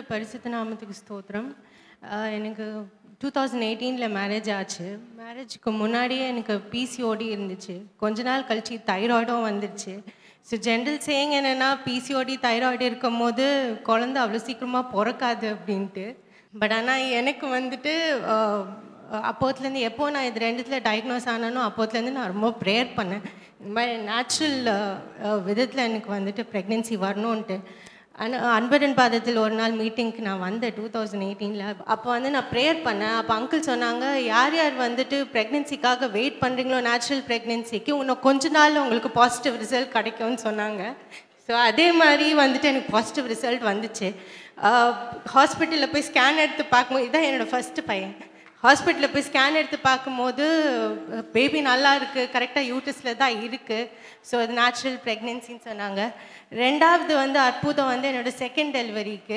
பரிசுத்த நாமத்துக்கு ஸ்தோத்திரம் ஆஹ் எனக்கு டூ தௌசண்ட் எயிட்டீனில் மேரேஜ் ஆச்சு மேரேஜுக்கு முன்னாடியே எனக்கு பிசிஓடி இருந்துச்சு கொஞ்ச நாள் கழிச்சு தைராய்டும் வந்துடுச்சு ஸோ ஜென்ரல் சேயிங் என்னென்னா பிசிஓடி தைராய்டு இருக்கும் போது குழந்தை அவ்வளோ சீக்கிரமாக பிறக்காது அப்படின்ட்டு பட் ஆனால் எனக்கு வந்துட்டு ஆஹ், அப்போத்துலேருந்து எப்போ நான் இது ரெண்டுத்தில் டயக்னோஸ் ஆனானோ அப்போத்துலேருந்து நான் ரொம்ப ப்ரேயர் பண்ணேன் இந்த மாதிரி நேச்சுரல் விதத்தில் எனக்கு வந்துட்டு ப்ரெக்னென்சி வரணுன்ட்டு ஆனால் அன்பரன் பாதத்தில் ஒரு நாள் மீட்டிங்க்கு நான் வந்தேன் டூ தௌசண்ட் எயிட்டீனில் அப்போ வந்து நான் ப்ரேயர் பண்ணேன் அப்போ அங்கிள் சொன்னாங்க யார் யார் வந்துட்டு ப்ரெக்னென்சிக்காக வெயிட் பண்ணுறீங்களோ நேச்சுரல் ப்ரெக்னென்சிக்கு இன்னும் கொஞ்ச நாள் உங்களுக்கு பாசிட்டிவ் ரிசல்ட் கிடைக்கும்னு சொன்னாங்க ஸோ அதே மாதிரி வந்துட்டு எனக்கு பாசிட்டிவ் ரிசல்ட் வந்துச்சு ஹாஸ்பிட்டலில் போய் ஸ்கேன் எடுத்து பார்க்கும்போது இதான் என்னோடய ஃபஸ்ட்டு பையன் ஹாஸ்பிட்டலில் போய் ஸ்கேன் எடுத்து பார்க்கும்போது பேபி நல்லா இருக்குது கரெக்டாக யூட்டஸில் தான் இருக்குது ஸோ அது நேச்சுரல் ப்ரெக்னென்சின்னு சொன்னாங்க ரெண்டாவது வந்து அற்புதம் வந்து என்னோடய செகண்ட் டெலிவரிக்கு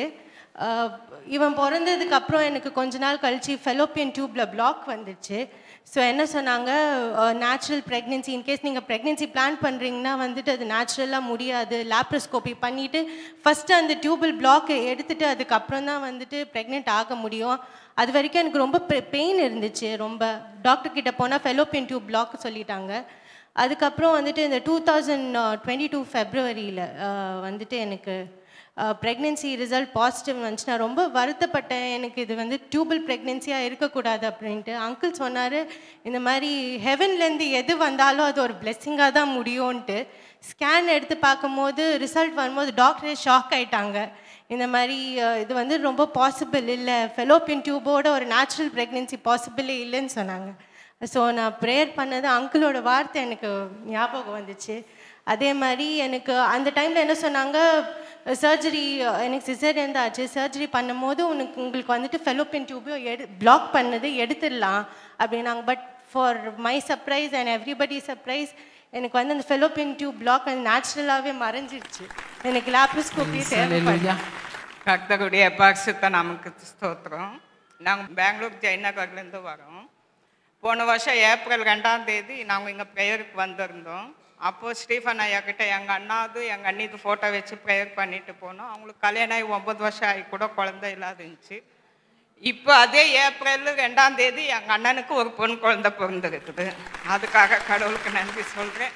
இவன் பிறந்ததுக்கு அப்புறம் எனக்கு கொஞ்ச நாள் கழிச்சு ஃபெலோப்பியன் டியூப்பில் பிளாக் வந்துச்சு ஸோ என்ன சொன்னாங்க நேச்சுரல் ப்ரெக்னென்சி இன்கேஸ் நீங்கள் ப்ரெக்னென்சி பிளான் பண்ணுறீங்கன்னா வந்துட்டு அது நேச்சுரலாக முடியாது லேப்ரோஸ்கோபி பண்ணிவிட்டு ஃபஸ்ட்டு அந்த டியூபல் பிளாக்கை எடுத்துட்டு அதுக்கப்புறம் தான் வந்துட்டு ப்ரெக்னென்ட் ஆக முடியும் அது வரைக்கும் எனக்கு ரொம்ப பெயின் இருந்துச்சு ரொம்ப டாக்டர் கிட்ட போனால் ஃபெலோப்பியன் டியூப் பிளாக் சொல்லிட்டாங்க அதுக்கப்புறம் வந்துட்டு இந்த டூ தௌசண்ட் டுவெண்ட்டி டூ ஃபெப்ரவரியில் வந்துட்டு எனக்கு ப்ரெக்னென்சி ரிசல்ட் பாசிட்டிவ் வந்துச்சு நான் ரொம்ப வருத்தப்பட்டேன் எனக்கு இது வந்து டியூபல் ப்ரெக்னென்சியாக இருக்கக்கூடாது அப்படின்ட்டு அங்கிள் சொன்னார் இந்த மாதிரி ஹெவன்லேருந்து எது வந்தாலும் அது ஒரு பிளெஸ்ஸிங்காக தான் முடியும்ன்ட்டு ஸ்கேன் எடுத்து பார்க்கும்போது ரிசல்ட் வரும்போது டாக்டரே ஷாக் ஆயிட்டாங்க இந்த மாதிரி அஹ், இது வந்து ரொம்ப பாசிபிள் இல்லை ஃபெலோப்பியன் டியூபோட ஒரு நேச்சுரல் ப்ரெக்னென்சி பாசிபிளே இல்லைன்னு சொன்னாங்க ஸோ நான் ப்ரேயர் பண்ணது அங்கிளோட வார்த்தை எனக்கு ஞாபகம் வந்துச்சு அதே மாதிரி எனக்கு அந்த டைமில் என்ன சொன்னாங்க சர்ஜரி எனக்கு சிசேரியன் தான் ஆச்சு சர்ஜரி பண்ணும்போது உனக்கு உங்களுக்கு வந்துட்டு ஃபெலோப்பியன் டியூபையும் எடு பிளாக் பண்ணது எடுத்துடலாம் அப்படின்னாங்க but for my surprise and everybody surprise எனக்கு வந்து அந்த ஃபெலோப்பியன் டியூப் பிளாக் அது நேச்சுரலாகவே மறைஞ்சிருச்சு எனக்கு லேப்ரோஸ்கோப்பி தேவைப்படும் கர்த்தருடைய பரிசுத்த நமக்கு ஸ்தோத்திரம் நாங்கள் பெங்களூர் ஜெயநகர்லேருந்து வரோம் போன வருஷம் ஏப்ரல் ரெண்டாம் தேதி நாங்கள் இங்கே ப்ரேயருக்கு வந்திருந்தோம் அப்போது ஸ்டீஃபன் ஐயா கிட்ட எங்கள் அண்ணாவது எங்கள் அண்ணிக்கு ஃபோட்டோ வச்சு ப்ரேயர் பண்ணிட்டு போனோம் அவங்களுக்கு கல்யாணம் ஆகி ஒம்பது வருஷம் ஆகி கூட குழந்தை இல்லாத இருந்துச்சு இப்போ அதே ஏப்ரல் ரெண்டாம் தேதி எங்கள் அண்ணனுக்கு ஒரு பொன் குழந்தை பிறந்திருக்குது அதுக்காக கடவுளுக்கு நன்றி சொல்கிறேன்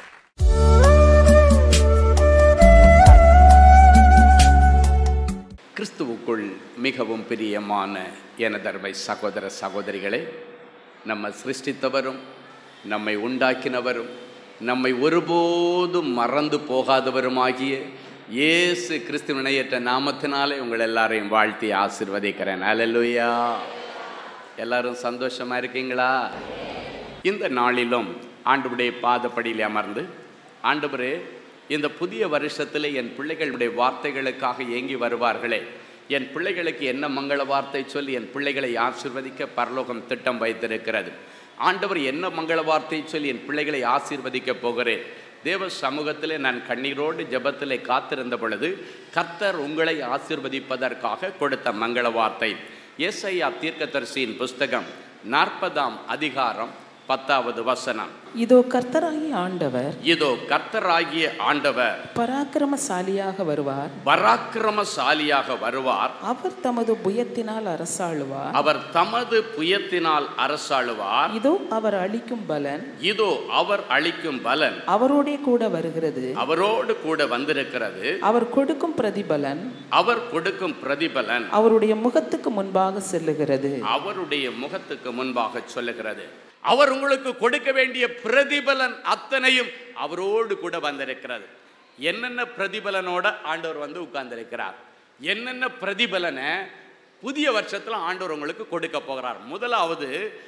கிறிஸ்துவுக்குள் மிகவும் பிரியமான எனதர்மை சகோதர சகோதரிகளே நம்ம சிருஷ்டித்தவரும் நம்மை உண்டாக்கினவரும் நம்மை ஒருபோதும் மறந்து போகாதவருமாகிய இயேசு கிறிஸ்து இணையற்ற நாமத்தினாலே உங்கள் எல்லாரையும் வாழ்த்தி ஆசிர்வதிக்கிறேன் அல்லேலூயா எல்லாரும் சந்தோஷமா இருக்கீங்களா இந்த நாளிலும் ஆண்டவருடைய பாதப்படியில் அமர்ந்து ஆண்டவரே இந்த புதிய வருஷத்தில் என் பிள்ளைகளுடைய வார்த்தைகளுக்காக ஏங்கி வருவார்களே என் பிள்ளைகளுக்கு என்ன மங்கள வார்த்தை சொல்லி என் பிள்ளைகளை ஆசிர்வதிக்க பரலோகம் திட்டம் வைத்திருக்கிறது ஆண்டவர் என்ன மங்கள வார்த்தை சொல்லி என் பிள்ளைகளை ஆசீர்வதிக்க போகிறேன் தேவ சமூகத்திலே நான் கண்ணீரோடு ஜெபத்திலே காத்திருந்த பொழுது கர்த்தர் உங்களை ஆசீர்வதிப்பதற்காக கொடுத்த மங்கள வார்த்தை ஏசையா தீர்க்கதரிசியின் புஸ்தகம் நாற்பதாம் அதிகாரம் பத்தாவது வசனம் இதோ கர்த்தராகிய ஆண்டவர் இதோ கர்த்தராகிய ஆண்டவர் பராக்கிரமசாலியாக வருவார் பராக்கிரமசாலியாக வருவார் அவர் தமது புயத்தினால் அரசாளுவார் அவர் தமது புயத்தினால் அரசாளுவார் இதோ அவர் அளிக்கும் பலன் இதோ அவர் அளிக்கும் பலன் அவரோடே கூட வருகிறது அவரோடு கூட வந்திருக்கிறது அவர் கொடுக்கும் பிரதிபலன் அவர் கொடுக்கும் பிரதிபலன் அவருடைய முகத்துக்கு முன்பாக செல்லுகிறது அவருடைய முகத்துக்கு முன்பாக சொல்லுகிறது அவர் உங்களுக்கு கொடுக்க வேண்டிய பிரதிபலன் அத்தனையும் அவரோடு கூட வந்திருக்கிறது என்னென்ன பிரதிபலனோட ஆண்டவர் வந்து உட்கார்ந்திருக்கிறார் என்னென்ன பிரதிபலனை புதிய வருஷத்துல ஆண்டவர் உங்களுக்கு கொடுக்க போகிறார் முதலாவது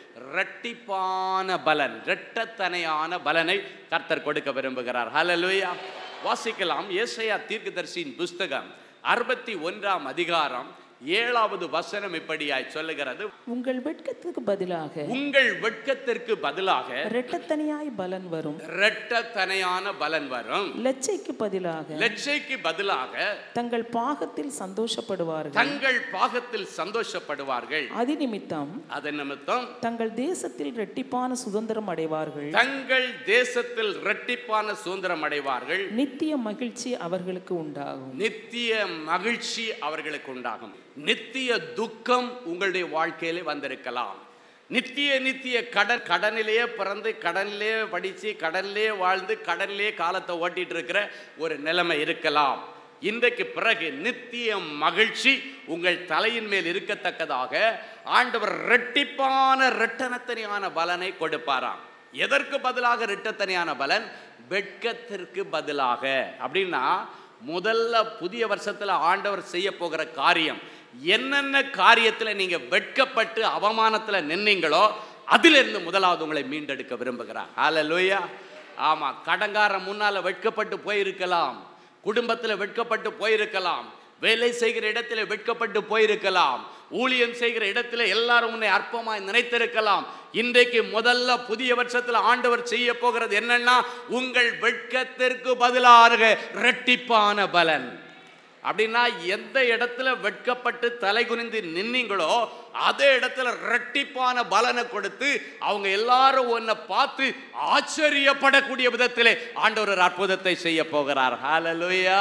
இரட்டிப்பான பலன் இரட்டத்தனையான பலனை கர்த்தர் கொடுக்க விரும்புகிறார் ஹalleluya வாசிக்கலாம் ஏசாயா தீர்க்கதரிசியின் புஸ்தகம் அறுபத்தி ஒன்றாம் அதிகாரம் ஏழாவது வசனம் இப்படியாய் சொல்லுகிறது உங்கள் வெட்கத்துக்கு பதிலாக உங்கள் வெட்கத்திற்கு பதிலாக இரட்டத்தனியாய் பலன் வரும் இரட்டத்தனையான பலன் வரும் லட்சைக்கு பதிலாக லட்சைக்கு பதிலாக தங்கள் பாகத்தில் சந்தோஷப்படுவார்கள் தங்கள் பாகத்தில் சந்தோஷப்படுவார்கள் அதி நிமித்தம் அதன் நிமித்தம் தங்கள் தேசத்தில் இரட்டிப்பான சுதந்திரம் அடைவார்கள் தங்கள் தேசத்தில் இரட்டிப்பான சுதந்திரம் அடைவார்கள் நித்திய மகிழ்ச்சி அவர்களுக்கு உண்டாகும் நித்திய மகிழ்ச்சி அவர்களுக்கு உண்டாகும் நித்திய துக்கம் உங்களுடைய வாழ்க்கையிலே வந்திருக்கலாம் நித்திய நித்திய கடன் கடனிலேயே பிறந்து கடனிலேயே படித்து கடனிலேயே வாழ்ந்து கடனிலேயே காலத்தை ஓட்டிட்டு இருக்கிற ஒரு நிலைமை இருக்கலாம் இன்றைக்கு பிறகு நித்திய மகிழ்ச்சி உங்கள் தலையின் மேல் இருக்கத்தக்கதாக ஆண்டவர் இரட்டிப்பான இரட்டனத்தனியான பலனை கொடுப்பாராம் எதற்கு பதிலாக இரட்டத்தனியான பலன் வெட்கத்திற்கு பதிலாக அப்படின்னா முதல்ல புதிய வருஷத்துல ஆண்டவர் செய்ய போகிற காரியம் என்னென்ன காரியத்தில் நீங்க வெட்கப்பட்டு அவமானத்துல நின்னீங்களோ அதிலிருந்து முதலாவது உங்களை மீண்டெடுக்க விரும்புகிறார் ஹalleluya ஆமா கடங்காரன் முன்னால வெட்கப்பட்டு போயிருக்கலாம் குடும்பத்தில் வெட்கப்பட்டு போயிருக்கலாம் வேலை செய்கிற இடத்துல வெட்கப்பட்டு போயிருக்கலாம் ஊழியம் செய்கிற இடத்துல எல்லாரும் உன்னை அற்பமாய் நினைத்திருக்கலாம் இன்றைக்கு முதல்ல புதிய வருஷத்துல ஆண்டவர் செய்ய போகிறது என்னன்னா உங்கள் வெட்கத்திற்கு பதிலாக இரட்டிப்பான பலன் அப்படின்னா எந்த இடத்துல வெட்கப்பட்டு தலை குனிந்து நின்னீங்களோ அதே இடத்துல இரட்டிப்பான பலனை கொடுத்து அவங்க எல்லாரும் உன்னை பார்த்து ஆச்சரியப்படக்கூடிய விதத்திலே ஆண்டவர் ஒரு அற்புதத்தை செய்ய போகிறார் ஹalleluya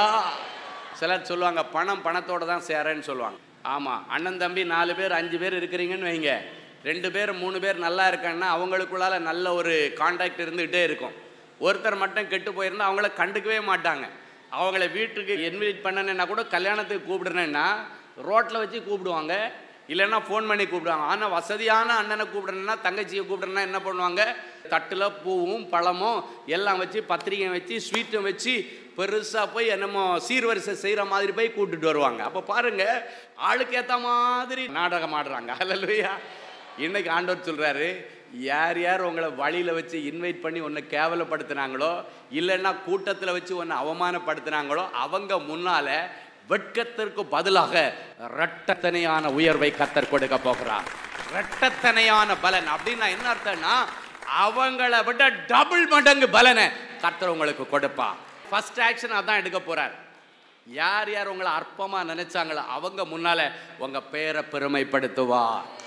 சிலர் சொல்லுவாங்க பணம் பணத்தோட தான் சேரேன்னு சொல்லுவாங்க ஆமாம் அண்ணன் தம்பி நாலு பேர் அஞ்சு பேர் இருக்கிறீங்கன்னு வைங்க ரெண்டு பேர் மூணு பேர் நல்லா இருக்காங்கன்னா அவங்களுக்குள்ளால நல்ல ஒரு காண்டாக்ட் இருந்துகிட்டே இருக்கும் ஒருத்தர் மட்டும் கெட்டு போயிருந்தா அவங்கள கண்டுக்கவே மாட்டாங்க அவங்கள வீட்டுக்கு இன்வைட் பண்ணணுன்னா கூட கல்யாணத்துக்கு கூப்பிடுறேன்னா ரோட்டில் வச்சு கூப்பிடுவாங்க இல்லைன்னா ஃபோன் பண்ணி கூப்பிடுவாங்க ஆனால் வசதியான அண்ணனை கூப்பிடுறேன்னா தங்கச்சியை கூப்பிடுறேன்னா என்ன பண்ணுவாங்க தட்டில் பூவும் பழமும் எல்லாம் வச்சு பத்திரிக்கை வச்சு ஸ்வீட்டும் வச்சு பெருசாக போய் என்னமோ சீர்வரிசை செய்கிற மாதிரி போய் கூட்டிட்டு வருவாங்க அப்போ பாருங்க ஆளுக்கு ஏற்ற மாதிரி நாடகம் ஆடுறாங்க அல்லையா இன்னைக்கு ஆண்டவர் சொல்கிறாரு யார் யார் உங்களை வழியில் வச்சு இன்வைட் பண்ணி உன்னை கேவலப்படுத்துனாங்களோ இல்லைன்னா கூட்டத்தில் வச்சு உன்னை அவமானப்படுத்துனாங்களோ அவங்க முன்னால் வெட்கத்திற்கு பதிலாக இரட்டத்தனையான உயர்வை கத்தர் கொடுக்க போகிறார் இரட்டத்தனையான பலன் அப்படின்னா என்ன அர்த்தம்னா அவங்கள விட டபுள் மடங்கு பலனை கர்த்தர் உங்களுக்கு கொடுப்பா ஃபர்ஸ்ட் ஆக்ஷன் அதான் எடுக்க போறார் யார் யார் உங்களை அற்பமா நினைச்சாங்களோ அவங்க முன்னால உங்க பேரை பெருமைப்படுத்துவா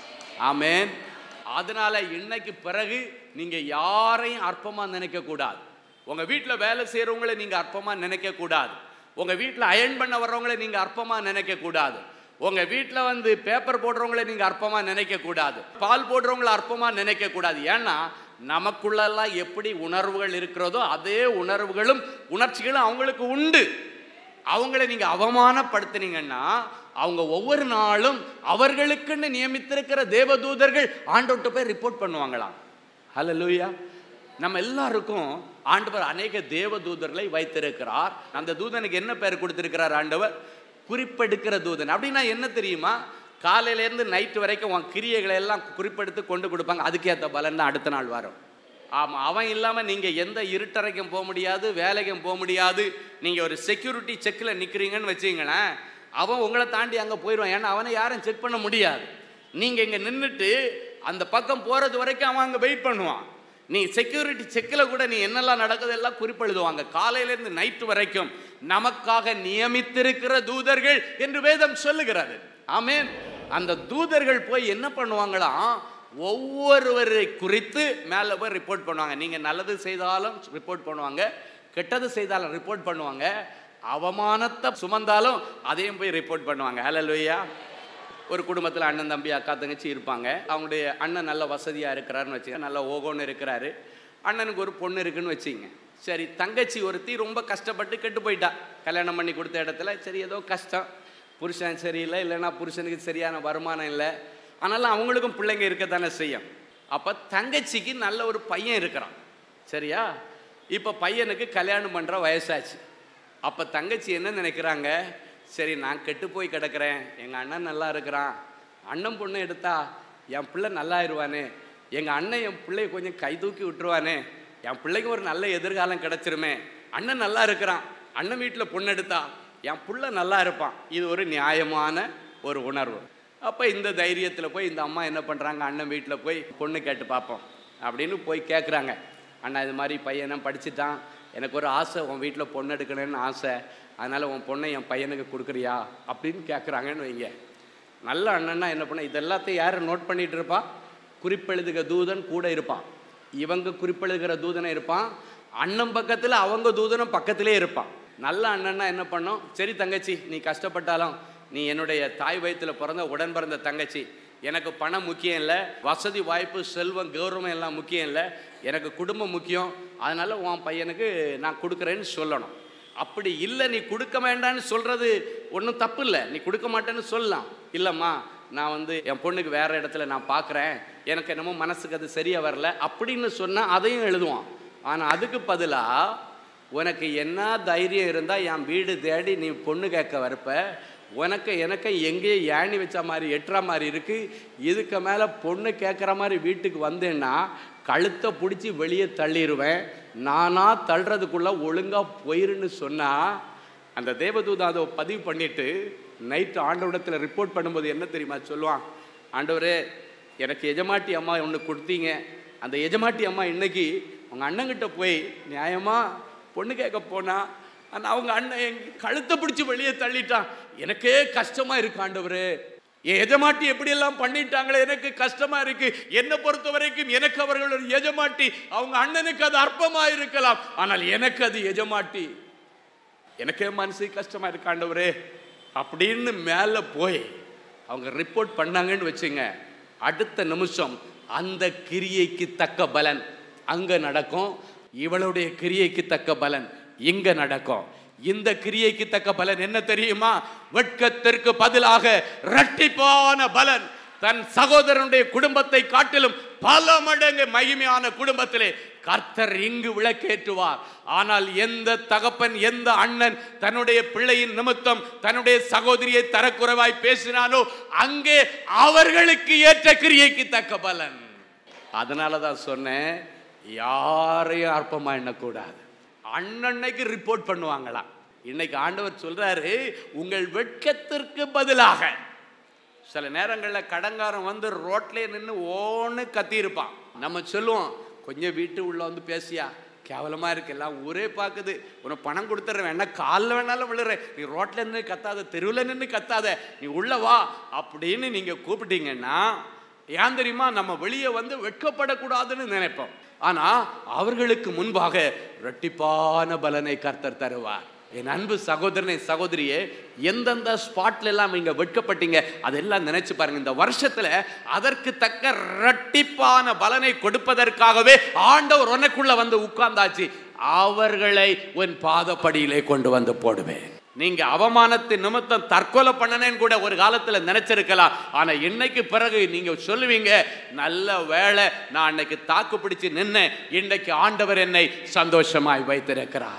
ஆமென் அதனால இன்னைக்கு பிறகு நீங்க யாரையும் அற்பமா நினைக்க கூடாது உங்க வீட்டில் வேலை செய்யறவங்களை நீங்க அற்பமா நினைக்க கூடாது உங்க வீட்டில் அயன் பண்ண வர்றவங்களை நீங்க அற்பமா நினைக்க கூடாது உங்க வீட்டில் வந்து பேப்பர் போடுறவங்களை நீங்க அற்பமா நினைக்க கூடாது பால் போடுறவங்களை அற்பமா நினைக்க கூடாது ஏன்னா நமக்குள்ளெல்லாம் எப்படி உணர்வுகள் இருக்கிறதோ அதே உணர்வுகளும் உணர்ச்சிகளும் அவங்களுக்கு உண்டு அவங்கள நீங்க அவமானப்படுத்துனீங்கன்னா அவங்க ஒவ்வொரு நாளும் அவர்களுக்குன்னு நியமித்திருக்கிற தேவதூதர்கள் ஆண்டவர்கிட்ட போய் ரிப்போர்ட் பண்ணுவாங்களாம் ஹalleluya நம்ம எல்லாருக்கும் ஆண்டவர் அநேக தேவதூதர்களை வைத்திருக்கிறார் அந்த தூதனுக்கு என்ன பேர் கொடுத்திருக்கிறார் ஆண்டவர் குறிப்பெடுக்கிற தூதன் அப்படின்னா என்ன தெரியுமா காலையிலேருந்து நைட்டு வரைக்கும் உன் கிரியைகளை எல்லாம் குறிப்பெடுத்து கொண்டு கொடுப்பாங்க அதுக்கேற்ற பலன் தான் அடுத்த நாள் வரும் ஆமாம் அவன் இல்லாமல் நீங்கள் எந்த இருட்டறைக்கும் போக முடியாது வேலைக்கும் போக முடியாது நீங்கள் ஒரு செக்யூரிட்டி செக்கில் நிற்கிறீங்கன்னு வச்சிங்களேன் அவன் உங்களை தாண்டி அங்கே போயிடுவான் ஏன்னா அவனை யாரும் செக் பண்ண முடியாது நீங்கள் இங்கே நின்றுட்டு அந்த பக்கம் போகிறது வரைக்கும் அவன் அங்கே வெயிட் பண்ணுவான் நீ செக்யூரிட்டி செக்கில் கூட நீ என்னெல்லாம் நடக்குது எல்லாம் குறிப்பெழுதுவாங்க காலையிலேருந்து நைட்டு வரைக்கும் நமக்காக நியமித்திருக்கிற தூதர்கள் என்று வேதம் சொல்லுகிறது ஆமென் அந்த தூதர்கள் போய் என்ன பண்ணுவாங்களாம் ஒவ்வொருவரை குறித்து மேலே போய் ரிப்போர்ட் பண்ணுவாங்க நீங்கள் நல்லது செய்தாலும் ரிப்போர்ட் பண்ணுவாங்க கெட்டது செய்தாலும் ரிப்போர்ட் பண்ணுவாங்க அவமானத்தை சுமந்தாலும் அதையும் போய் ரிப்போர்ட் பண்ணுவாங்க ஹalleluya ஒரு குடும்பத்தில் அண்ணன் தம்பி அக்கா தங்கச்சி இருப்பாங்க அவங்களுடைய அண்ணன் நல்ல வசதியாக இருக்கிறாருன்னு வச்சுங்க நல்ல ஓகோன்னு இருக்கிறாரு அண்ணனுக்கு ஒரு பொண்ணு இருக்குன்னு வச்சுங்க சரி தங்கச்சி ஒருத்தி ரொம்ப கஷ்டப்பட்டு கெட்டு போயிட்டா கல்யாணம் பண்ணி கொடுத்த இடத்துல சரி ஏதோ கஷ்டம் புருஷன் சரியில்லை இல்லைன்னா புருஷனுக்கு சரியான வருமானம் இல்லை ஆனாலும் அவங்களுக்கும் பிள்ளைங்க இருக்கத்தானே செய்யும் அப்போ தங்கச்சிக்கு நல்ல ஒரு பையன் இருக்கிறான் சரியா இப்போ பையனுக்கு கல்யாணம் பண்ணுற வயசாச்சு அப்போ தங்கச்சி என்ன நினைக்கிறாங்க சரி நான் கெட்டு போய் கிடக்கிறேன் எங்கள் அண்ணன் நல்லா இருக்கிறான் அண்ணன் பொண்ணு எடுத்தா என் பிள்ளை நல்லா ஆயிடுவானே எங்கள் அண்ணன் என் பிள்ளைய கொஞ்சம் கை தூக்கி விட்டுருவானே என் பிள்ளைக்கு ஒரு நல்ல எதிர்காலம் கிடச்சிருமே அண்ணன் நல்லா இருக்கிறான் அண்ணன் வீட்டில் பொண்ணு எடுத்தா என் புள்ள நல்லா இருப்பான் இது ஒரு நியாயமான ஒரு உணர்வு அப்போ இந்த தைரியத்தில் போய் இந்த அம்மா என்ன பண்ணுறாங்க அண்ணன் வீட்டில் போய் பொண்ணு கேட்டு பார்ப்போம் அப்படின்னு போய் கேட்குறாங்க அண்ணா இது மாதிரி பையனை படிச்சுட்டான் எனக்கு ஒரு ஆசை உன் வீட்டில் பொண்ணு எடுக்கணும்னு ஆசை அதனால் உன் பொண்ணை என் பையனுக்கு கொடுக்குறியா அப்படின்னு கேட்குறாங்கன்னு வைங்க நல்ல அண்ணன்னா என்ன பண்ண இது எல்லாத்தையும் யார் நோட் பண்ணிட்டு இருப்பா குறிப்பெழுதுக தூதன் கூட இருப்பான் இவங்க குறிப்பெழுதுகிற தூதனை இருப்பான் அண்ணன் பக்கத்தில் அவங்க தூதனும் பக்கத்திலே இருப்பான் நல்ல அண்ணன்னா என்ன பண்ணோம் சரி தங்கச்சி நீ கஷ்டப்பட்டாலும் நீ என்னுடைய தாய் வயிற்றில் பிறந்த உடன் பிறந்த தங்கச்சி எனக்கு பணம் முக்கியம் இல்லை வசதி வாய்ப்பு செல்வம் கௌரவம் எல்லாம் முக்கியம் இல்லை எனக்கு குடும்பம் முக்கியம் அதனால் உன் பையனுக்கு நான் கொடுக்குறேன்னு சொல்லணும் அப்படி இல்லை நீ கொடுக்க வேண்டான்னு சொல்கிறது ஒன்றும் தப்பு இல்லை நீ கொடுக்க மாட்டேன்னு சொல்லலாம் இல்லைம்மா நான் வந்து என் பொண்ணுக்கு வேறு இடத்துல நான் பார்க்குறேன் எனக்கு என்னமோ மனசுக்கு அது சரியாக வரல அப்படின்னு சொன்னால் அதையும் எழுதுவான் ஆனால் அதுக்கு பதிலாக உனக்கு என்ன தைரியம் இருந்தால் என் வீடு தேடி நீ பொண்ணு கேட்க வரப்ப உனக்கு எனக்கு எங்கேயோ ஏணி வச்ச மாதிரி எட்டுற மாதிரி இருக்குது இதுக்கு மேலே பொண்ணு கேட்குற மாதிரி வீட்டுக்கு வந்தேன்னா கழுத்தை பிடிச்சி வெளியே தள்ளிடுவேன் நானா தள்ளுறதுக்குள்ளே ஒழுங்காக போயிருன்னு சொன்னால் அந்த தேவதூதன் அதை பதிவு பண்ணிட்டு நைட்டு ஆண்டவடத்தில் ரிப்போர்ட் பண்ணும்போது என்ன தெரியுமா சொல்லுவான் ஆண்டவரே எனக்கு எஜமாட்டி அம்மா ஒன்று கொடுத்தீங்க அந்த எஜமாட்டி அம்மா இன்னைக்கு உங்கள் அண்ணங்கிட்ட போய் நியாயமாக பொண்ணு கேட்க போனா ஆனால் அவங்க அண்ணன் என் கழுத்தை பிடிச்சி வெளியே தள்ளிட்டான் எனக்கே கஷ்டமாக இருக்கு ஆண்டவரே என் எஜமாட்டி எப்படியெல்லாம் பண்ணிட்டாங்களே எனக்கு கஷ்டமா இருக்கு என்னை பொறுத்த வரைக்கும் எனக்கு அவர்கள் ஒரு எஜமாட்டி அவங்க அண்ணனுக்கு அது அற்பமா இருக்கலாம் ஆனால் எனக்கு அது எஜமாட்டி எனக்கே மனசு கஷ்டமா இருக்கு ஆண்டவரே அப்படின்னு மேலே போய் அவங்க ரிப்போர்ட் பண்ணாங்கன்னு வச்சுங்க அடுத்த நிமிஷம் அந்த கிரியைக்கு தக்க பலன் அங்க நடக்கும் இவளுடைய கிரியைக்கு தக்க பலன் இங்க நடக்கும் இந்த கிரியைக்கு தக்க பலன் என்ன தெரியுமா வெட்கத்திற்கு பதிலாக இரட்டிப்பான பலன் தன் சகோதரனுடைய குடும்பத்தை காட்டிலும் பல மடங்கு மகிமையான குடும்பத்திலே கர்த்தர் இங்கு விளக்கேற்றுவார் ஆனால் எந்த தகப்பன் எந்த அண்ணன் தன்னுடைய பிள்ளையின் நிமித்தம் தன்னுடைய சகோதரியை தரக்குறைவாய் பேசினானோ அங்கே அவர்களுக்கு ஏற்ற கிரியைக்கு தக்க பலன் அதனால தான் சொன்னேன் யாரையும் அற்பமா எண்ணக்கூடாது அண்ணன்னைக்கு ரிப்போர்ட் பண்ணுவாங்களாம் இன்னைக்கு ஆண்டவர் சொல்றாரு உங்கள் வெட்கத்திற்கு பதிலாக சில நேரங்களில் கடங்காரன் வந்து ரோட்லேயே நின்று ஓன்னு கத்தியிருப்பான் நம்ம சொல்லுவோம் கொஞ்சம் வீட்டு உள்ள வந்து பேசியா கேவலமாக இருக்கு எல்லாம் ஊரே பார்க்குது உனக்கு பணம் கொடுத்துட்றேன் வேணா காலில் வேணாலும் விழுறேன் நீ ரோட்டில் நின்று கத்தாத தெருவில் நின்று கத்தாத நீ உள்ள வா அப்படின்னு நீங்கள் கூப்பிட்டீங்கன்னா ஏன் தெரியுமா நம்ம வெளியே வந்து வெட்கப்படக்கூடாதுன்னு நினைப்போம் ஆனால் அவர்களுக்கு முன்பாக இரட்டிப்பான பலனை கர்த்தர் தருவார் என் அன்பு சகோதரனை சகோதரியே எந்தெந்த ஸ்பாட்ல எல்லாம் நீங்க வெட்கப்பட்டீங்க அதெல்லாம் நினைச்சு பாருங்க இந்த வருஷத்துல அதற்கு தக்க இரட்டிப்பான பலனை கொடுப்பதற்காகவே ஆண்டவர் உனக்குள்ள வந்து உட்கார்ந்தாச்சு அவர்களை உன் பாதப்படியிலே கொண்டு வந்து போடுவேன் நீங்க அவமானத்தின் நிமித்தம் தற்கொலை பண்ணனேன்னு கூட ஒரு காலத்துல நினைச்சிருக்கலாம் ஆனா இன்னைக்கு பிறகு நீங்க சொல்லுவீங்க நல்ல வேலை நான் அன்னைக்கு தாக்கு பிடிச்சு நின்னேன் இன்னைக்கு ஆண்டவர் என்னை சந்தோஷமாய் வைத்திருக்கிறார்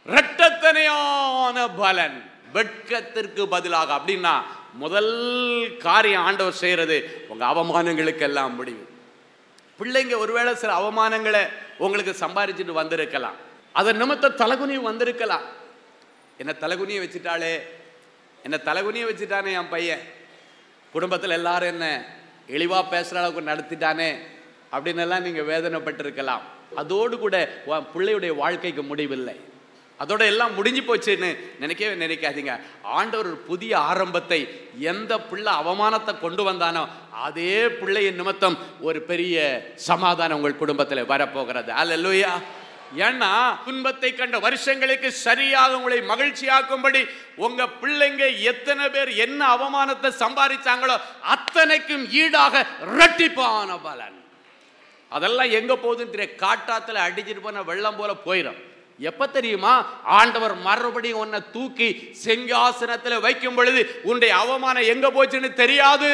இரட்டத்தனையான பலன் வெட்கத்திற்கு பதிலாக அப்படின்னா முதல் காரியம் ஆண்டவர் செய்யறது உங்க அவமானங்களுக்கு எல்லாம் முடியும் பிள்ளைங்க ஒருவேளை சில அவமானங்களை உங்களுக்கு சம்பாரிச்சுட்டு வந்திருக்கலாம் அதன் நிமித்த தலகுனியும் வந்திருக்கலாம் என்ன தலகுனியை வச்சுட்டாளே என்ன தலகுனியை வச்சுட்டானே என் பையன் குடும்பத்தில் எல்லாரும் என்ன இழிவாக பேசுகிற அளவுக்கு நடத்திட்டானே அப்படின்னு எல்லாம் நீங்கள் வேதனைப்பட்டிருக்கலாம் அதோடு கூட உன் பிள்ளையுடைய வாழ்க்கைக்கு முடிவில்லை அதோட எல்லாம் முடிஞ்சு போச்சுன்னு நினைக்கவே நினைக்காதீங்க ஆண்டவர் ஒரு புதிய ஆரம்பத்தை எந்த பிள்ளை அவமானத்தை கொண்டு வந்தானோ அதே பிள்ளையின் நிமித்தம் ஒரு பெரிய சமாதானம் உங்கள் குடும்பத்தில் வரப்போகிறது அல்லேலூயா ஏன்னா துன்பத்தை கண்ட வருஷங்களுக்கு சரியாக உங்களை மகிழ்ச்சியாக்கும்படி உங்க பிள்ளைங்க எத்தனை பேர் என்ன அவமானத்தை சம்பாதிச்சாங்களோ அத்தனைக்கும் ஈடாக இரட்டிப்பான பலன் அதெல்லாம் எங்க போகுதுன்னு தெரியும் காட்டாத்துல அடிச்சிட்டு போன வெள்ளம் போல போயிடும் எப்ப தெரியுமா ஆண்டவர் மறுபடியும் உன்னை தூக்கி சிங்காசனத்துல வைக்கும் பொழுது உன்னுடைய அவமானம் எங்க போச்சுன்னு தெரியாது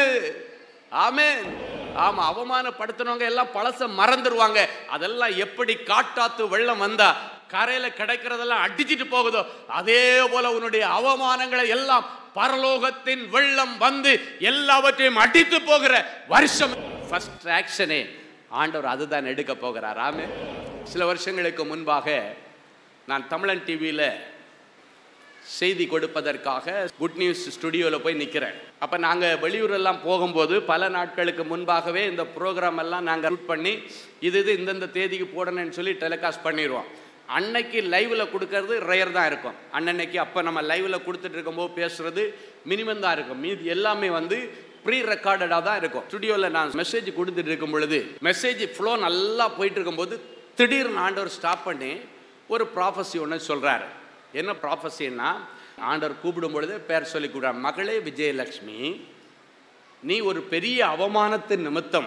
ஆமென் ஆமா அவமானப்படுத்தினவங்க எல்லாம் பழச மறந்துடுவாங்க அதெல்லாம் எப்படி காட்டாத்து வெள்ளம் வந்தா கரையில கிடைக்கிறதெல்லாம் அடிச்சிட்டு போகுதோ அதே போல உன்னுடைய அவமானங்களை எல்லாம் பரலோகத்தின் வெள்ளம் வந்து எல்லாவற்றையும் அடித்து போகிற வருஷம் ஃபர்ஸ்ட் ஆக்ஷனே ஆண்டவர் அதுதான் எடுக்க போகிறார் ஆமே சில வருஷங்களுக்கு முன்பாக நான் தமிழன் டிவியில் செய்தி கொடுப்பதற்காக குட் நியூஸ் ஸ்டுடியோவில் போய் நிற்கிறேன் அப்போ நாங்கள் வெளியூரெல்லாம் போகும்போது பல நாட்களுக்கு முன்பாகவே இந்த ப்ரோக்ராம் எல்லாம் நாங்கள் ரூட் பண்ணி இது இது இந்தந்த தேதிக்கு போடணும்னு சொல்லி டெலிகாஸ்ட் பண்ணிடுவோம் அன்னைக்கு லைவில் கொடுக்கறது ரேர் தான் இருக்கும் அன்னன்னைக்கு அப்போ நம்ம லைவில் கொடுத்துட்டு இருக்கும்போது பேசுறது மினிமம் தான் இருக்கும் மீதி எல்லாமே வந்து ப்ரீ ரெக்கார்டடாக தான் இருக்கும் ஸ்டுடியோவில் நான் மெசேஜ் கொடுத்துட்டு இருக்கும் பொழுது மெசேஜ் ஃப்ளோ நல்லா போயிட்டு இருக்கும்போது திடீர்னு ஆண்டவர் ஸ்டாப் பண்ணி ஒரு ப்ராஃபஸி ஒன்று சொல்கிறாரு என்ன ப்ராஃபஸின்னா ஆண்டவர் கூப்பிடும் பொழுது பேர் சொல்லி கூப்பிடுறார் மகளே விஜயலட்சுமி நீ ஒரு பெரிய அவமானத்தின் நிமித்தம்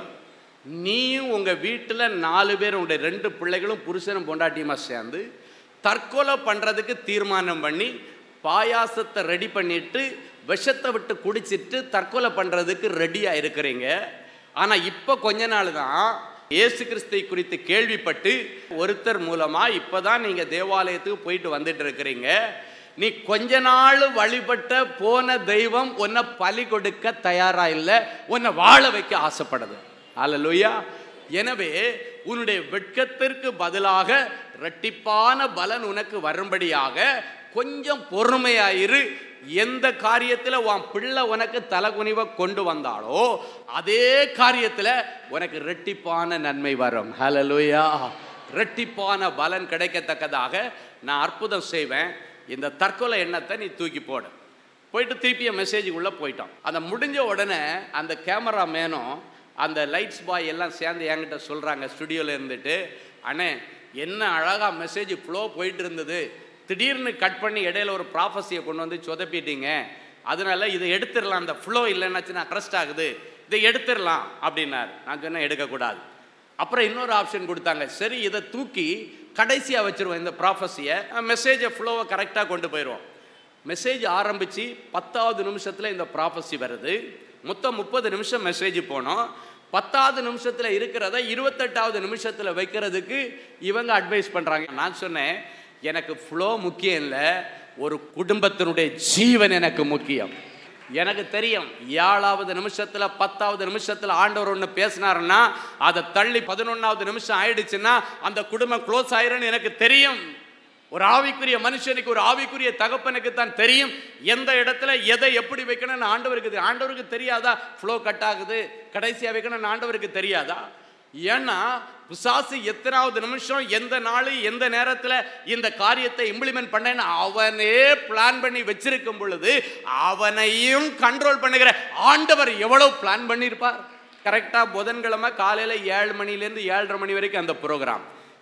நீயும் உங்கள் வீட்டில் நாலு பேர் உங்களுடைய ரெண்டு பிள்ளைகளும் புருஷனும் பொண்டாட்டியுமா சேர்ந்து தற்கொலை பண்ணுறதுக்கு தீர்மானம் பண்ணி பாயாசத்தை ரெடி பண்ணிட்டு விஷத்தை விட்டு குடிச்சிட்டு தற்கொலை பண்ணுறதுக்கு ரெடியாக இருக்கிறீங்க ஆனால் இப்போ கொஞ்ச நாள் தான் இயேசு கிறிஸ்தை குறித்து கேள்விப்பட்டு ஒருத்தர் மூலமாக இப்போ தான் நீங்கள் தேவாலயத்துக்கு போயிட்டு வந்துட்டு இருக்கிறீங்க நீ கொஞ்ச நாள் வழிபட்ட போன தெய்வம் உன்னை பலி கொடுக்க தயாரா இல்லை உன்னை வாழ வைக்க ஆசைப்படுது அல்லலுயா எனவே உன்னுடைய வெட்கத்திற்கு பதிலாக இரட்டிப்பான பலன் உனக்கு வரும்படியாக கொஞ்சம் பொறுமையாயிரு எந்த காரியத்தில் உன் பிள்ளை உனக்கு தலகுனிவை கொண்டு வந்தாலோ அதே காரியத்தில் உனக்கு ரெட்டிப்பான நன்மை வரும் ஹலலுயா ரெட்டிப்பான பலன் கிடைக்கத்தக்கதாக நான் அற்புதம் செய்வேன் இந்த தற்கொலை எண்ணத்தை நீ தூக்கி போடு போயிட்டு திருப்பி மெசேஜுக்குள்ளே போயிட்டோம் அந்த முடிஞ்ச உடனே அந்த கேமரா மேனும் அந்த லைட்ஸ் பாய் எல்லாம் சேர்ந்து என்கிட்ட சொல்கிறாங்க ஸ்டுடியோவில் இருந்துட்டு அண்ணே என்ன அழகாக மெசேஜ் ஃப்ளோ போயிட்டு இருந்தது திடீர்னு கட் பண்ணி இடையில ஒரு ப்ராஃபஸியை கொண்டு வந்து சொதப்பிட்டீங்க அதனால இதை எடுத்துடலாம் அந்த ஃப்ளோ இல்லைன்னாச்சுன்னா அரெஸ்ட் ஆகுது இதை எடுத்துடலாம் அப்படின்னார் நான் சொன்னேன் எடுக்கக்கூடாது அப்புறம் இன்னொரு ஆப்ஷன் கொடுத்தாங்க சரி இதை தூக்கி கடைசியாக வச்சுருவோம் இந்த ப்ராஃபஸியை மெசேஜை ஃப்ளோவை கரெக்டாக கொண்டு போயிடுவோம் மெசேஜ் ஆரம்பித்து பத்தாவது நிமிஷத்தில் இந்த ப்ராஃபஸி வருது மொத்தம் முப்பது நிமிஷம் மெசேஜ் போனோம் பத்தாவது நிமிஷத்தில் இருக்கிறத இருபத்தெட்டாவது நிமிஷத்தில் வைக்கிறதுக்கு இவங்க அட்வைஸ் பண்ணுறாங்க நான் சொன்னேன் எனக்கு ஃப்ளோ முக்கியம் இல்லை ஒரு குடும்பத்தினுடைய ஜீவன் எனக்கு முக்கியம் எனக்கு தெரியும் ஏழாவது நிமிஷத்துல பத்தாவது நிமிஷத்துல ஆண்டவர் ஒன்று பேசினாருன்னா அதை தள்ளி பதினொன்றாவது நிமிஷம் ஆயிடுச்சுன்னா அந்த குடும்பம் க்ளோஸ் ஆயிரும்னு எனக்கு தெரியும் ஒரு ஆவிக்குரிய மனுஷனுக்கு ஒரு ஆவிக்குரிய தகப்பனுக்கு தான் தெரியும் எந்த இடத்துல எதை எப்படி வைக்கணும்னு ஆண்டவருக்கு தெரியும். ஆண்டவருக்கு தெரியாதா ஃப்ளோ கட் ஆகுது கடைசியாக வைக்கணும்னு ஆண்டவருக்கு தெரியாதா ஏன்னா பிசாசு எத்தனாவது நிமிஷம் எந்த நாள் எந்த நேரத்தில் இந்த காரியத்தை இம்ப்ளிமெண்ட் பண்ணேன்னு அவனே பிளான் பண்ணி வச்சிருக்கும் பொழுது அவனையும் கண்ட்ரோல் பண்ணுகிற ஆண்டவர் எவ்வளவு பிளான் பண்ணியிருப்பார் கரெக்டாக புதன்கிழமை காலையில் ஏழு மணிலேருந்து ஏழரை மணி வரைக்கும் அந்த ப்ரோக்ராம்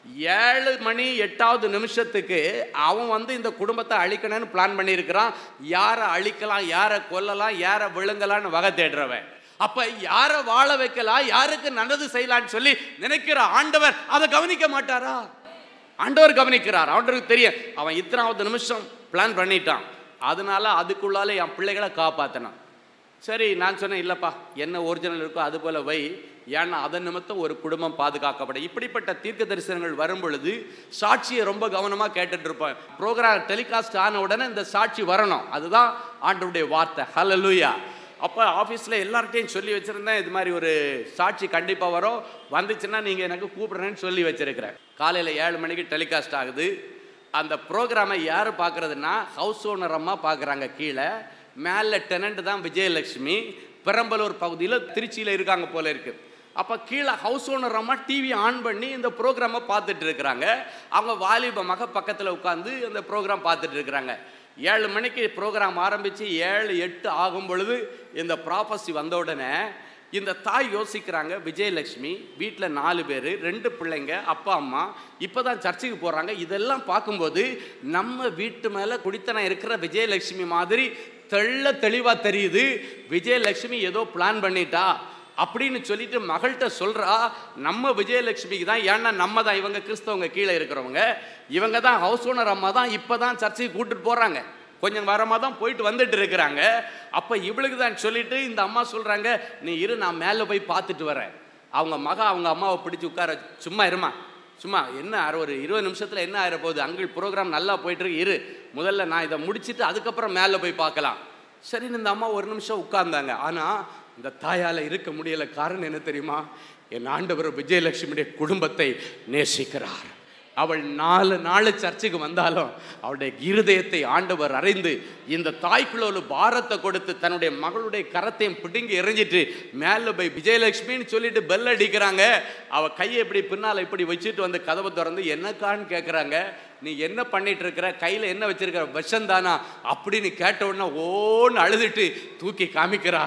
ஏழு மணி எட்டாவது நிமிஷத்துக்கு அவன் வந்து இந்த குடும்பத்தை அழிக்கணும்னு பிளான் பண்ணியிருக்கிறான் யாரை அழிக்கலாம் யாரை கொல்லலாம் யாரை விழுங்கலாம்னு வகை தேடுறவன் அப்ப யாரை வாழ வைக்கலாம் யாருக்கு நல்லது செய்யலாம்னு சொல்லி நினைக்கிற ஆண்டவர் அதை கவனிக்க மாட்டாரா ஆண்டவர் கவனிக்கிறார் ஆண்டவருக்கு தெரியும் அவன் இத்தனாவது நிமிஷம் பிளான் பண்ணிட்டான் அதனால அதுக்குள்ளால என் பிள்ளைகளை காப்பாத்தினான் சரி நான் சொன்னேன் இல்லைப்பா என்ன ஒரிஜினல் இருக்கோ அது போல வை ஏன்னா அதன் நிமித்தம் ஒரு குடும்பம் பாதுகாக்கப்படும் இப்படிப்பட்ட தீர்க்க தரிசனங்கள் வரும் பொழுது சாட்சியை ரொம்ப கவனமாக கேட்டுட்டு இருப்பேன் ப்ரோக்ராம் டெலிகாஸ்ட் ஆன உடனே இந்த சாட்சி வரணும் அதுதான் ஆண்டவருடைய வார்த்தை ஹலலூயா அப்போ ஆஃபீஸில் எல்லார்ட்டையும் சொல்லி வச்சுருந்தேன் இது மாதிரி ஒரு சாட்சி கண்டிப்பாக வரும் வந்துச்சுன்னா நீங்கள் எனக்கு கூப்பிடுறேன்னு சொல்லி வச்சுருக்கிறேன் காலையில் ஏழு மணிக்கு டெலிகாஸ்ட் ஆகுது அந்த ப்ரோக்ராமை யார் பார்க்குறதுன்னா ஹவுஸ் ஓனர் அம்மா பார்க்குறாங்க கீழே மேலே டெனண்ட் தான் விஜயலட்சுமி பெரம்பலூர் பகுதியில் திருச்சியில் இருக்காங்க போல இருக்குது அப்போ கீழே ஹவுஸ் ஓனர் அம்மா டிவி ஆன் பண்ணி இந்த ப்ரோக்ராமை பார்த்துட்டு இருக்கிறாங்க அவங்க வாலிப மக பக்கத்தில் உட்காந்து இந்த ப்ரோக்ராம் பார்த்துட்டு இருக்கிறாங்க ஏழு மணிக்கு ப்ரோக்ராம் ஆரம்பித்து ஏழு எட்டு ஆகும் பொழுது இந்த ப்ராப்பர்சி வந்த உடனே இந்த தாய் யோசிக்கிறாங்க விஜயலட்சுமி வீட்டில் நாலு பேர் ரெண்டு பிள்ளைங்க அப்பா அம்மா இப்போ தான் சர்ச்சுக்கு போகிறாங்க இதெல்லாம் பார்க்கும்போது நம்ம வீட்டு மேலே குடித்தனம் இருக்கிற விஜயலட்சுமி மாதிரி தெள்ள தெளிவாக தெரியுது விஜயலட்சுமி ஏதோ பிளான் பண்ணிட்டா அப்படின்னு சொல்லிட்டு மகள்கிட்ட சொல்றா நம்ம விஜயலட்சுமிக்கு தான் ஏன்னா நம்ம தான் இவங்க கிறிஸ்தவங்க கீழே இருக்கிறவங்க இவங்க தான் ஹவுஸ் ஓனர் அம்மா தான் இப்போ தான் சர்ச்சைக்கு கூட்டிட்டு போகிறாங்க கொஞ்சம் வாரமாக தான் போயிட்டு வந்துட்டு இருக்கிறாங்க அப்போ இவளுக்கு தான் சொல்லிட்டு இந்த அம்மா சொல்கிறாங்க நீ இரு நான் மேலே போய் பார்த்துட்டு வரேன் அவங்க மக அவங்க அம்மாவை பிடிச்சி உட்கார சும்மா இருமா சும்மா என்ன ஆற ஒரு இருபது நிமிஷத்தில் என்ன ஆயிர போகுது அங்கிள் ப்ரோக்ராம் நல்லா போயிட்டு இருக்கு இரு முதல்ல நான் இதை முடிச்சிட்டு அதுக்கப்புறம் மேலே போய் பார்க்கலாம் சரின்னு இந்த அம்மா ஒரு நிமிஷம் உட்கார்ந்தாங்க ஆனால் இந்த தாயால் இருக்க முடியல காரணம் என்ன தெரியுமா என் ஆண்டவர் விஜயலட்சுமியுடைய குடும்பத்தை நேசிக்கிறார் அவள் நாலு நாள் சர்ச்சுக்கு வந்தாலும் அவளுடைய இருதயத்தை ஆண்டவர் அறிந்து இந்த தாய்க்குள்ள ஒரு பாரத்தை கொடுத்து தன்னுடைய மகளுடைய கரத்தையும் பிடுங்கி எறிஞ்சிட்டு மேலே போய் விஜயலட்சுமின்னு சொல்லிட்டு பெல் அடிக்கிறாங்க அவ கையை இப்படி பின்னால் இப்படி வச்சுட்டு வந்து கதவை திறந்து என்னக்கான்னு கேட்குறாங்க நீ என்ன பண்ணிட்டு இருக்கிற கையில் என்ன வச்சிருக்கிற விஷந்தானா அப்படின்னு கேட்ட உடனே ஓன்னு அழுதுட்டு தூக்கி காமிக்கிறா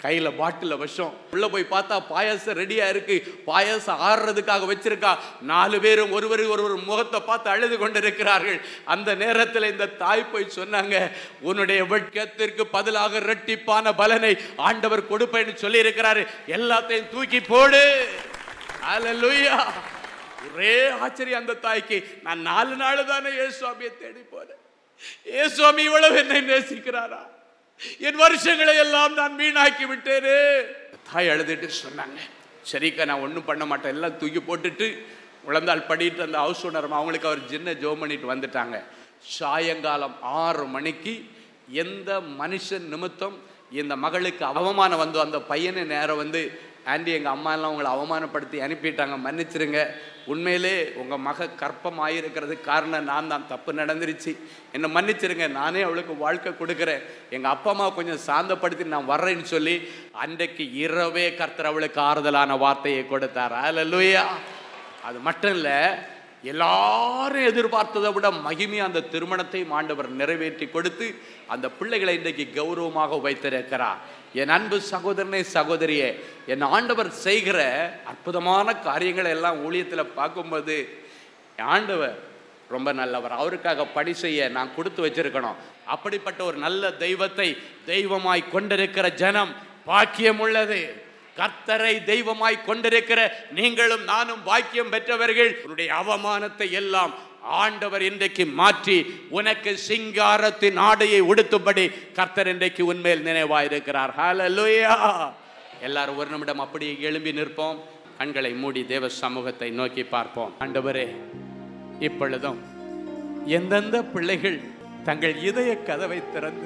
கையில் பாட்டில் விஷம் உள்ள போய் பார்த்தா பாயாசம் ரெடியா இருக்கு பாயாசம் ஆறுறதுக்காக வச்சிருக்கா நாலு பேரும் ஒருவர் ஒருவர் முகத்தை பார்த்து அழுது கொண்டிருக்கிறார்கள் அந்த நேரத்தில் இந்த தாய் போய் சொன்னாங்க உன்னுடைய வெட்கத்திற்கு பதிலாக இரட்டிப்பான பலனை ஆண்டவர் கொடுப்பேன்னு சொல்லி இருக்கிறாரு எல்லாத்தையும் தூக்கி போடு அல்லேலூயா ஒரே ஆச்சரியம் அந்த தாய்க்கு நான் நாலு நாள் தானே ஏசுவாமியை தேடி போறேன் ஏசுவாமி இவ்வளவு என்னை நேசிக்கிறாரா என் வருஷங்களை எல்லாம் நான் வீணாக்கி விட்டேனே தாய் அழுதுட்டு சொன்னாங்க சரிக்கா நான் ஒன்றும் பண்ண மாட்டேன் எல்லாம் தூக்கி போட்டுட்டு உழந்தால் படிட்டு அந்த ஹவுஸ் ஓனர் அவங்களுக்கு அவர் சின்ன ஜோம் பண்ணிட்டு வந்துட்டாங்க சாயங்காலம் ஆறு மணிக்கு எந்த மனுஷன் நிமித்தம் இந்த மகளுக்கு அவமானம் வந்து அந்த பையனை நேரம் வந்து ஆண்டி எங்கள் அம்மா எல்லாம் உங்களை அவமானப்படுத்தி அனுப்பிட்டாங்க மன்னிச்சிருங்க உண்மையிலே உங்கள் மக கற்பமாயிருக்கிறது காரணம் நான் தான் தப்பு நடந்துருச்சு என்னை மன்னிச்சிருங்க நானே அவளுக்கு வாழ்க்கை கொடுக்குறேன் எங்கள் அப்பா அம்மா கொஞ்சம் சாந்தப்படுத்தி நான் வர்றேன்னு சொல்லி அன்றைக்கு இரவே கர்த்தர் அவளுக்கு ஆறுதலான வார்த்தையை கொடுத்தார் அல்லேலூயா அது மட்டும் இல்லை எல்லாரும் எதிர்பார்த்ததை விட மகிமையா அந்த திருமணத்தையும் ஆண்டவர் நிறைவேற்றி கொடுத்து அந்த பிள்ளைகளை இன்றைக்கு கௌரவமாக வைத்திருக்கிறார் என் அன்பு சகோதரனே சகோதரியே என் ஆண்டவர் செய்கிற அற்புதமான காரியங்களை எல்லாம் ஊழியத்தில் பார்க்கும்போது ஆண்டவர் ரொம்ப நல்லவர் அவருக்காக பணி செய்ய நான் கொடுத்து வச்சிருக்கணும் அப்படிப்பட்ட ஒரு நல்ல தெய்வத்தை தெய்வமாய் கொண்டிருக்கிற ஜனம் பாக்கியம் உள்ளது கர்த்தரை தெய்வமாய் கொண்டிருக்கிற நீங்களும் நானும் பாக்கியம் பெற்றவர்கள் உன்னுடைய அவமானத்தை எல்லாம் ஆண்டவர் இன்றைக்கு மாற்றி உனக்கு சிங்காரத்தின் ஆடையை உடுத்தும்படி கர்த்தர் இன்றைக்கு உன்மேல் நினைவாயிருக்கிறார் ஹalleluya எல்லாரும் ஒரு நிமிடம் அப்படியே எழும்பி நிற்போம் கண்களை மூடி தேவ சமூகத்தை நோக்கி பார்ப்போம் ஆண்டவரே இப்பொழுதும் எந்தெந்த பிள்ளைகள் தங்கள் இதய கதவை திறந்து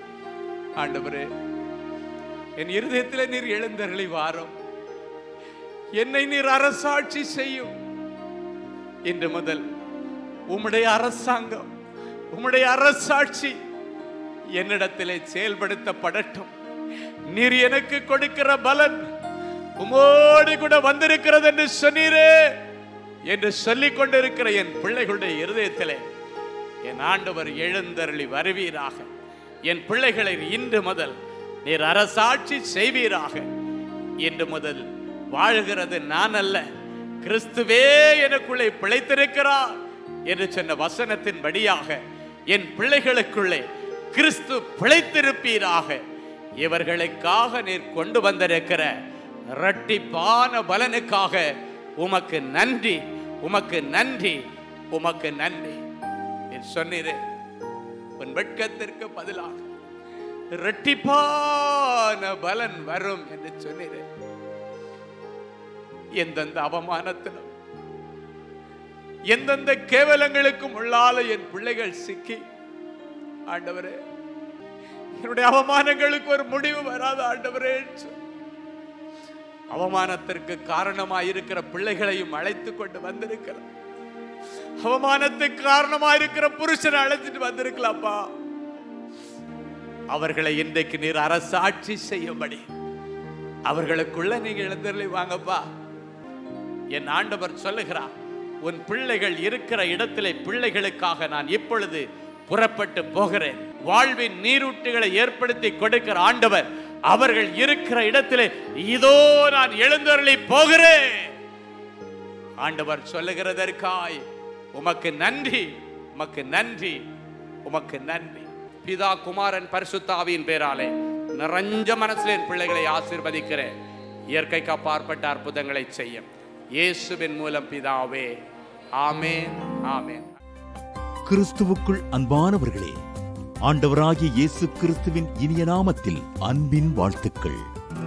ஆண்டவரே என் இருதயத்தில் நீர் எழுந்தருளி வாரும் என்னை நீர் அரசாட்சி செய்யும் இன்று முதல் உம்முடைய அரசாங்கம் உம்முடைய அரசாட்சி என்னிடத்திலே செயல்படுத்தப்படட்டும் நீர் எனக்கு கொடுக்கிற பலன் உமோடு கூட வந்திருக்கிறது என்று சொன்னீரே என்று சொல்லிக் கொண்டிருக்கிற என் பிள்ளைகளுடைய இருதயத்திலே என் ஆண்டவர் எழுந்தருளி வருவீராக என் பிள்ளைகளை இன்று முதல் நீர் அரசாட்சி செய்வீராக இன்று முதல் வாழ்கிறது நான் அல்ல கிறிஸ்துவே எனக்குள்ளே பிழைத்திருக்கிறார் என்று சொன்ன வசனத்தின் படியாக என் பிள்ளைகளுக்குள்ளே கிறிஸ்து பிழைத்திருப்பீராக இவர்களுக்காக நீர் கொண்டு வந்திருக்கிற இரட்டிப்பான பலனுக்காக உமக்கு நன்றி உமக்கு நன்றி உமக்கு நன்றி நீர் சொன்னீரே உன் வெட்கத்திற்கு பதிலாக இரட்டிப்பான பலன் வரும் என்று சொன்னீரே எந்தெந்த அவமானத்திலும் எந்தெந்த கேவலங்களுக்கும் உள்ளால என் பிள்ளைகள் சிக்கி ஆண்டவரே என்னுடைய அவமானங்களுக்கு ஒரு முடிவு வராத ஆண்டவரே என்று சொல்லி, அவமானத்திற்கு காரணமாய் இருக்கிற பிள்ளைகளையும் அழைத்து கொண்டு வந்திருக்கலாம் அவமானத்துக்கு காரணமாய் இருக்கிற புருஷனை அழைச்சிட்டு வந்திருக்கலாம்ப்பா அவர்களை இன்றைக்கு நீர் அரசாட்சி செய்யும்படி அவர்களுக்குள்ள நீங்க எழுந்தருளி வாங்கப்பா என் ஆண்டவர் சொல்லுகிறார் உன் பிள்ளைகள் இருக்கிற இடத்திலே பிள்ளைகளுக்காக நான் இப்பொழுது புறப்பட்டு போகிறேன் வாழ்வின் நீரூட்டுகளை ஏற்படுத்தி கொடுக்கிற ஆண்டவர் அவர்கள் இருக்கிற இடத்திலே இதோ நான் எழுந்தருளி போகிறேன் ஆண்டவர் சொல்லுகிறதற்காய் உமக்கு நன்றி உமக்கு நன்றி உமக்கு நன்றி பிதா குமாரன் பரிசுத்தாவியின் பேராலே நிறைஞ்ச மனசுல என் பிள்ளைகளை ஆசீர்வதிக்கிறேன் இயற்கைக்கு அப்பாற்பட்ட அற்புதங்களை செய்யும் இயேசுவின் மூலம் பிதாவே ஆமென் ஆமென் கிறிஸ்துவுக்குள் அன்பானவர்களே ஆண்டவராகிய இயேசு கிறிஸ்துவின் இனிய நாமத்தில் அன்பின் வாழ்த்துக்கள்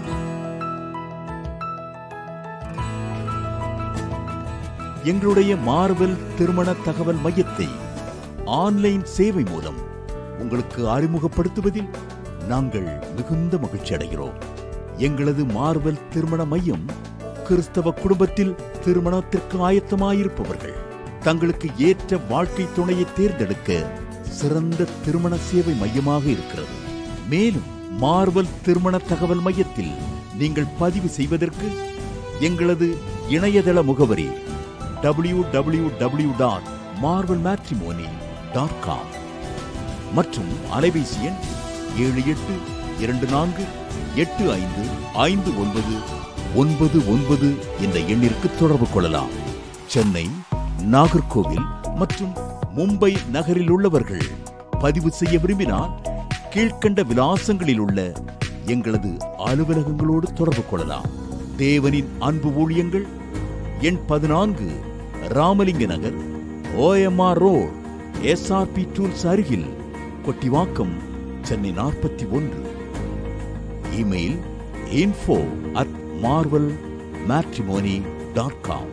எங்களுடைய மார்வெல் திருமண தகவல் மையத்தை ஆன்லைன் சேவை மூலம் உங்களுக்கு அறிமுகப்படுத்துவதில் நாங்கள் மிகுந்த மகிழ்ச்சி அடைகிறோம் எங்களது மார்வெல் திருமண மையம் கிறிஸ்தவ குடும்பத்தில் திருமணத்திற்கு ஆயத்தமாயிருப்பவர்கள் தங்களுக்கு ஏற்ற வாழ்க்கை துணையை தேர்ந்தெடுக்க சிறந்த திருமண சேவை மையமாக இருக்கிறது மேலும் மார்வல் திருமண தகவல் மையத்தில் நீங்கள் பதிவு செய்வதற்கு எங்களது இணையதள முகவரி W W W dot Marvel matrimony dot com மற்றும் அலைபேசி எண் ஏழு எட்டு இரண்டு நான்கு எட்டு ஐந்து ஐந்து ஒன்பது ஒன்பது ஒன்பது என்ற எண்ணிற்கு தொடர்பு கொள்ளலாம் சென்னை நாகர்கோவில் மற்றும் மும்பை நகரில் உள்ளவர்கள் பதிவு செய்ய விரும்பினால் கீழ்க்கண்ட விலாசங்களில் உள்ள எங்களது அலுவலகங்களோடு தொடர்பு கொள்ளலாம் தேவனின் அன்பு ஊழியங்கள் எண் பதினான்கு Ramalinga Nagar OMR road SRP tools அருகில் கொட்டிவாக்கம் சென்னை நாற்பத்தி ஒன்று email info at Marvel matrimony dot com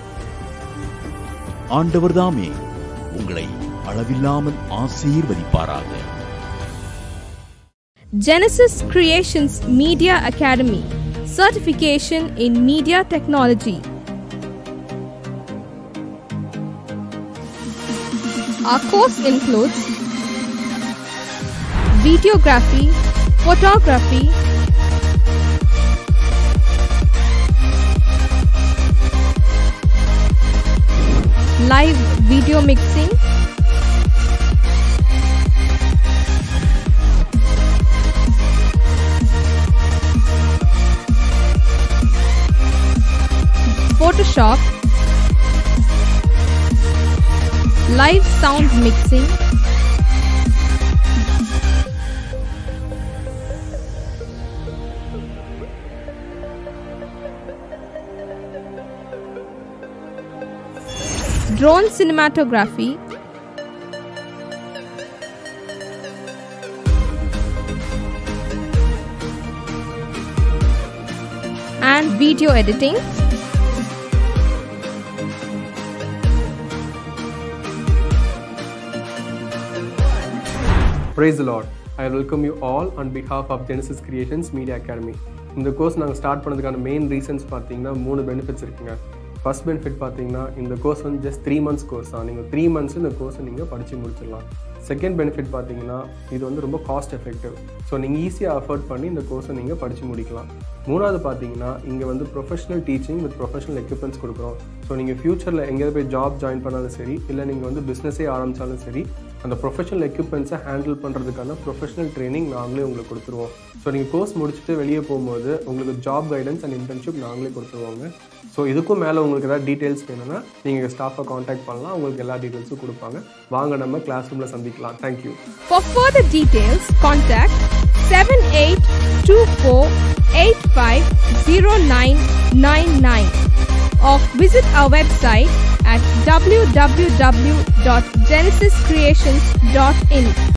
ஆண்டவர்தாமே உங்களை அளவில்லாமல் ஆசீர்வதிப்பாராக Genesis Creations Media Academy Certification in Media Technology. Our course includes videography, photography, live video mixing, Photoshop, live sound mixing, drone cinematography, and video editing. Praise the Lord. I welcome you all on behalf of Genesis Creations Media Academy. இந்த course நாங்கள் start பண்ணதுக்கான main reasons பார்த்தீங்கன்னா மூணு benefits இருக்குங்க first benefit பார்த்தீங்கன்னா இந்த course வந்து just three months course தான் நீங்கள் த்ரீ மந்த்ஸ் இந்த கோர்ஸை நீங்கள் படித்து முடிச்சிடலாம் செகண்ட் பெனிஃபிட் பார்த்தீங்கன்னா இது வந்து ரொம்ப காஸ்ட் எஃபெக்டிவ் ஸோ நீங்கள் ஈஸியாக அஃபோர்ட் பண்ணி இந்த கோர்ஸை நீங்கள் படித்து முடிக்கலாம் மூணாவது பார்த்தீங்கன்னா இங்கே வந்து professional teaching with professional equipments கொடுக்குறோம் ஸோ நீங்கள் ஃப்யூச்சரில் எங்கேயாவது போய் ஜாப் ஜாயின் பண்ணாலும் சரி இல்லை நீங்கள் வந்து பிஸ்னஸே ஆரம்பித்தாலும் சரி அந்த ப்ரொஃபஷனல் எக்யூப்மெண்ட்ஸை ஹேண்டில் பண்ணுறதுக்கான ப்ரொஃபஷனல் ட்ரைனிங் நாங்களே உங்களுக்கு கொடுத்துருவோம் ஸோ நீங்கள் கோர்ஸ் முடிச்சுட்டு வெளியே போகும்போது உங்களுக்கு ஜாப் கைடன்ஸ் அண்ட் இன்டர்ன்ஷிப் நாங்களே கொடுத்துருவோங்க ஸோ இதுக்கும் மேலே உங்களுக்கு ஏதாவது டீட்டெயில்ஸ் வேணும்னா நீங்கள் ஸ்டாஃபை காண்டாக்ட் பண்ணலாம் உங்களுக்கு எல்லா டீட்டெயில்ஸும் கொடுப்பாங்க வாங்க நம்ம கிளாஸ் ரூமில் சந்திக்கலாம் thank you For further details, contact 7824850999 or visit our website at www.genesiscreations.in.